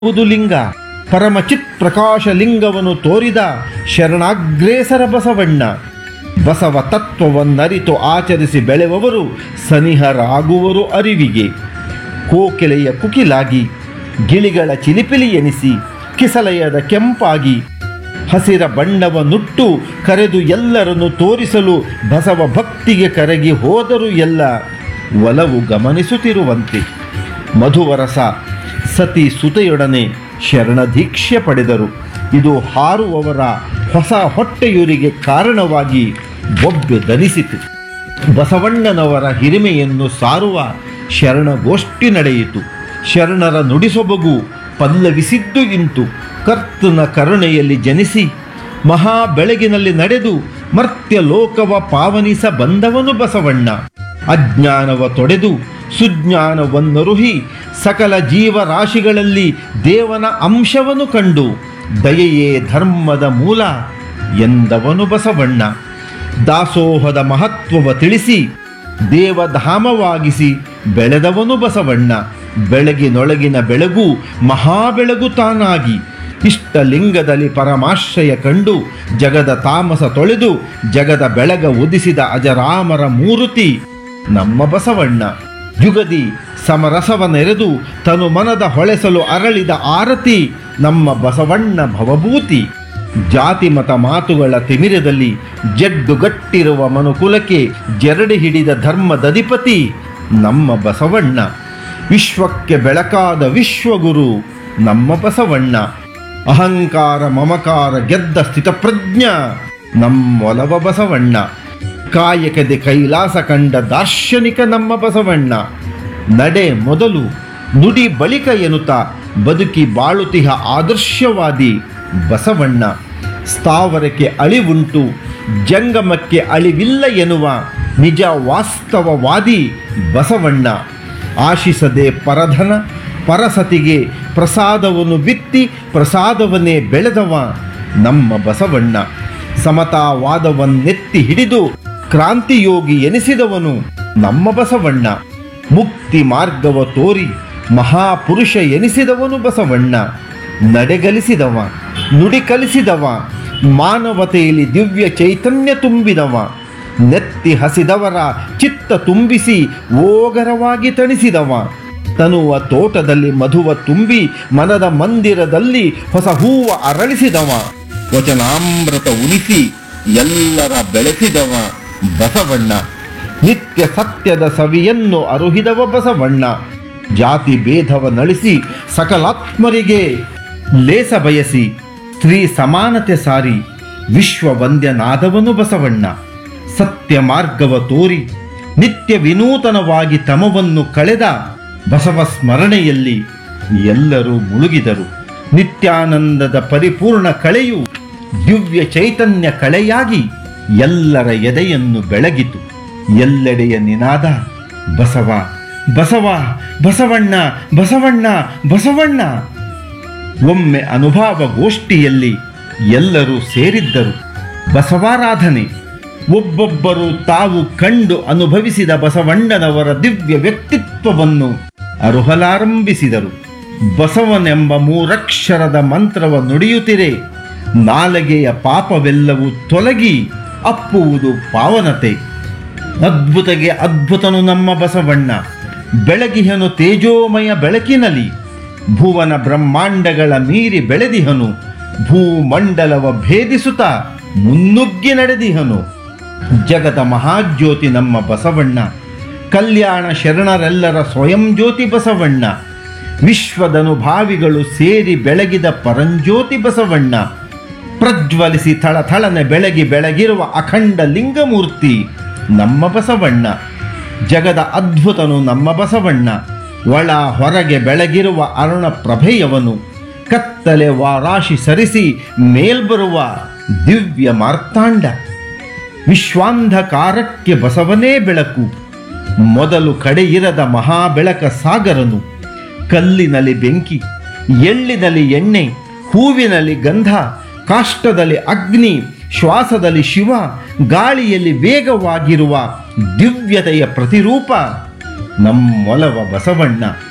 ಬುದು ಲಿಂಗ ಪರಮಚಿತ್ ಪ್ರಕಾಶ ಲಿಂಗವನ್ನು ತೋರಿದ ಶರಣಾಗ್ರೇಸರ ಬಸವಣ್ಣ ಬಸವ ತತ್ವವನ್ನರಿತು ಆಚರಿಸಿ ಬೆಳೆವವರು ಸನಿಹರಾಗುವರು ಅರಿವಿಗೆ ಕೋಕಿಲೆಯ ಕುಕಿಲಾಗಿ ಗಿಳಿಗಳ ಚಿಲಿಪಿಲಿ ಎನಿಸಿ ಕಿಸಲಯದ ಕೆಂಪಾಗಿ ಹಸಿರ ಬಣ್ಣವ ನುಟ್ಟು ಕರೆದು ಎಲ್ಲರನ್ನು ತೋರಿಸಲು ಬಸವ ಭಕ್ತಿಗೆ ಕರಗಿ ಹೋದರು ಎಲ್ಲ ಒಲವು ಗಮನಿಸುತ್ತಿರುವಂತೆ ಮಧುವರಸ ಸತಿ ಸುತೆಯೊಡನೆ ಶರಣದೀಕ್ಷೆ ಪಡೆದರು ಇದು ಹಾರುವವರ ಹೊಸ ಹೊಟ್ಟೆಯೂರಿಗೆ ಕಾರಣವಾಗಿ ಬೊಬ್ಬೆ ಧನಿಸಿತು ಬಸವಣ್ಣನವರ ಹಿರಿಮೆಯನ್ನು ಸಾರುವ ಶರಣಗೋಷ್ಠಿ ನಡೆಯಿತು ಶರಣರ ನುಡಿಸೊಬಗು ಪಲ್ಲವಿಸಿದ್ದು ಇಂತು ಕರ್ತನ ಕರುಣೆಯಲ್ಲಿ ಜನಿಸಿ ಮಹಾ ಬೆಳಗಿನಲ್ಲಿ ನಡೆದು ಮರ್ತ್ಯ ಲೋಕವ ಪಾವನಿಸ ಬಂದವನು ಬಸವಣ್ಣ ಅಜ್ಞಾನವ ತೊಡೆದು ಸುಜ್ಞಾನವನ್ನರುಹಿ ಸಕಲ ಜೀವರಾಶಿಗಳಲ್ಲಿ ದೇವನ ಅಂಶವನ್ನು ಕಂಡು ದಯೆಯೇ ಧರ್ಮದ ಮೂಲ ಎಂದವನು ಬಸವಣ್ಣ ದಾಸೋಹದ ಮಹತ್ವವ ತಿಳಿಸಿ ದೇವಧಾಮವಾಗಿಸಿ ಬೆಳೆದವನು ಬಸವಣ್ಣ ಬೆಳಗಿನೊಳಗಿನ ಬೆಳಗು ಮಹಾಬೆಳಗು ತಾನಾಗಿ ಇಷ್ಟಲಿಂಗದಲ್ಲಿ ಪರಮಾಶ್ರಯ ಕಂಡು ಜಗದ ತಾಮಸ ತೊಳೆದು ಜಗದ ಬೆಳಗ ಉದಿಸಿದ ಅಜರಾಮರ ಮೂರುತಿ ನಮ್ಮ ಬಸವಣ್ಣ ಯುಗದಿ ಸಮರಸವ ನೆರೆದು ತನು ಮನದ ಹೊಳೆಸಲು ಅರಳಿದ ಆರತಿ ನಮ್ಮ ಬಸವಣ್ಣ ಭವಭೂತಿ ಜಾತಿ ಮತ ಮಾತುಗಳ ತಿಮಿರದಲ್ಲಿ ಜಡ್ಡುಗಟ್ಟಿರುವ ಮನುಕುಲಕ್ಕೆ ಜರಡಿ ಹಿಡಿದ ಧರ್ಮದಧಿಪತಿ ನಮ್ಮ ಬಸವಣ್ಣ ವಿಶ್ವಕ್ಕೆ ಬೆಳಕಾದ ವಿಶ್ವಗುರು ನಮ್ಮ ಬಸವಣ್ಣ ಅಹಂಕಾರ ಮಮಕಾರ ಗೆದ್ದ ಸ್ಥಿತಪ್ರಜ್ಞ ನಮ್ಮೊಲವ ಬಸವಣ್ಣ ಕಾಯಕದೆ ಕೈಲಾಸ ಕಂಡ ದಾರ್ಶನಿಕ ನಮ್ಮ ಬಸವಣ್ಣ ನಡೆ ಮೊದಲು ನುಡಿ ಬಳಿಕ ಎನ್ನುತ್ತಾ ಬದುಕಿ ಬಾಳುತಿಹ ಆದರ್ಶವಾದಿ ಬಸವಣ್ಣ ಸ್ಥಾವರಕ್ಕೆ ಅಳಿವುಂಟು ಜಂಗಮಕ್ಕೆ ಅಳಿವಿಲ್ಲ ಎನ್ನುವ ನಿಜ ವಾಸ್ತವವಾದಿ ಬಸವಣ್ಣ ಆಶಿಸದೆ ಪರಧನ ಪರಸತಿಗೆ ಪ್ರಸಾದವನ್ನು ಬಿತ್ತಿ ಪ್ರಸಾದವನ್ನೇ ಬೆಳೆದವ ನಮ್ಮ ಬಸವಣ್ಣ ಸಮತಾವಾದವನ್ನೆತ್ತಿ ಹಿಡಿದು ಕ್ರಾಂತಿಯೋಗಿ ಎನಿಸಿದವನು ನಮ್ಮ ಬಸವಣ್ಣ ಮುಕ್ತಿ ಮಾರ್ಗವ ತೋರಿ ಮಹಾಪುರುಷ ಎನಿಸಿದವನು ಬಸವಣ್ಣ ನಡೆಗಲಿಸಿದವ ನುಡಿ ಕಲಿಸಿದವ ಮಾನವತೆಯಲ್ಲಿ ದಿವ್ಯ ಚೈತನ್ಯ ತುಂಬಿದವ ನೆತ್ತಿ ಹಸಿದವರ ಚಿತ್ತ ತುಂಬಿಸಿ ಓಗರವಾಗಿ ತಣಿಸಿದವ ತನುವ ತೋಟದಲ್ಲಿ ಮಧುವ ತುಂಬಿ ಮನದ ಮಂದಿರದಲ್ಲಿ ಹೊಸ ಹೂವ ಅರಳಿಸಿದವ ವಚನಾಮೃತ ಉಣಿಸಿ ಎಲ್ಲರ ಬೆಳೆಸಿದವ ಬಸವಣ್ಣ ನಿತ್ಯ ಸತ್ಯದ ಸವಿಯನ್ನು ಅರುಹಿದವ ಬಸವಣ್ಣ ಜಾತಿ ಭೇದವ ನಳಿಸಿ ಸಕಲಾತ್ಮರಿಗೆ ಲೇಸ ಬಯಸಿ ಸ್ತ್ರೀ ಸಮಾನತೆ ಸಾರಿ ವಿಶ್ವ ವಂದ್ಯನಾದವನು ಬಸವಣ್ಣ ಸತ್ಯ ಮಾರ್ಗವ ತೋರಿ ನಿತ್ಯ ವಿನೂತನವಾಗಿ ತಮವನ್ನು ಕಳೆದ ಬಸವ ಸ್ಮರಣೆಯಲ್ಲಿ ಎಲ್ಲರೂ ಮುಳುಗಿದರು ನಿತ್ಯಾನಂದದ ಪರಿಪೂರ್ಣ ಕಳೆಯು ದಿವ್ಯ ಚೈತನ್ಯ ಕಳೆಯಾಗಿ ಎಲ್ಲರ ಎದೆಯನ್ನು ಬೆಳಗಿತು ಎಲ್ಲೆಡೆಯ ನಿನಾದ ಬಸವ ಬಸವ ಬಸವಣ್ಣ ಬಸವಣ್ಣ ಬಸವಣ್ಣ ಒಮ್ಮೆ ಅನುಭವ ಗೋಷ್ಠಿಯಲ್ಲಿ ಎಲ್ಲರೂ ಸೇರಿದ್ದರು ಬಸವಾರಾಧನೆ ಒಬ್ಬೊಬ್ಬರು ತಾವು ಕಂಡು ಅನುಭವಿಸಿದ ಬಸವಣ್ಣನವರ ದಿವ್ಯ ವ್ಯಕ್ತಿತ್ವವನ್ನು ಅರುಹಲಾರಂಭಿಸಿದರು ಬಸವನೆಂಬ ಮೂರಕ್ಷರದ ಮಂತ್ರವ ನುಡಿಯುತ್ತಿರೆ ನಾಲಗೆಯ ಪಾಪವೆಲ್ಲವೂ ತೊಲಗಿ ಅಪ್ಪುವುದು ಪಾವನತೆ ಅದ್ಭುತಗೆ ಅದ್ಭುತನು ನಮ್ಮ ಬಸವಣ್ಣ ಬೆಳಗಿಹನು ತೇಜೋಮಯ ಬೆಳಕಿನಲಿ ಭುವನ ಬ್ರಹ್ಮಾಂಡಗಳ ಮೀರಿ ಬೆಳೆದಿಹನು ಭೂಮಂಡಲವ ಭೇದಿಸುತ್ತ ಮುನ್ನುಗ್ಗಿ ನಡೆದಿಹನು ಜಗದ ಮಹಾಜ್ಯೋತಿ ನಮ್ಮ ಬಸವಣ್ಣ ಕಲ್ಯಾಣ ಶರಣರೆಲ್ಲರ ಸ್ವಯಂ ಜ್ಯೋತಿ ಬಸವಣ್ಣ ವಿಶ್ವದನುಭಾವಿಗಳು ಸೇರಿ ಬೆಳಗಿದ ಪರಂಜ್ಯೋತಿ ಬಸವಣ್ಣ ಪ್ರಜ್ವಲಿಸಿ ಥಳಥಳನೆ ಬೆಳಗಿ ಬೆಳಗಿರುವ ಅಖಂಡ ಲಿಂಗಮೂರ್ತಿ ನಮ್ಮ ಬಸವಣ್ಣ ಜಗದ ಅದ್ಭುತನು ನಮ್ಮ ಬಸವಣ್ಣ ಒಳ ಹೊರಗೆ ಬೆಳಗಿರುವ ಅರುಣ ಪ್ರಭೆಯವನು ಕತ್ತಲೆ ವಾರಾಶಿ ಸರಿಸಿ ಮೇಲ್ಬರುವ ದಿವ್ಯ ಮಾರ್ತಾಂಡ ವಿಶ್ವಾಂಧಕಾರಕ್ಕೆ ಬಸವನೇ ಬೆಳಕು ಮೊದಲು ಕಡೆಯಿರದ ಮಹಾಬೆಳಕ ಸಾಗರನು ಕಲ್ಲಿನಲ್ಲಿ ಬೆಂಕಿ ಎಳ್ಳಿನಲ್ಲಿ ಎಣ್ಣೆ ಹೂವಿನಲ್ಲಿ ಗಂಧ ಕಾಷ್ಟದಲ್ಲಿ ಅಗ್ನಿ ಶ್ವಾಸದಲ್ಲಿ ಶಿವ ಗಾಳಿಯಲ್ಲಿ ವೇಗವಾಗಿರುವ ದಿವ್ಯತೆಯ ಪ್ರತಿರೂಪ ನಮ್ಮೊಲವ ಬಸವಣ್ಣ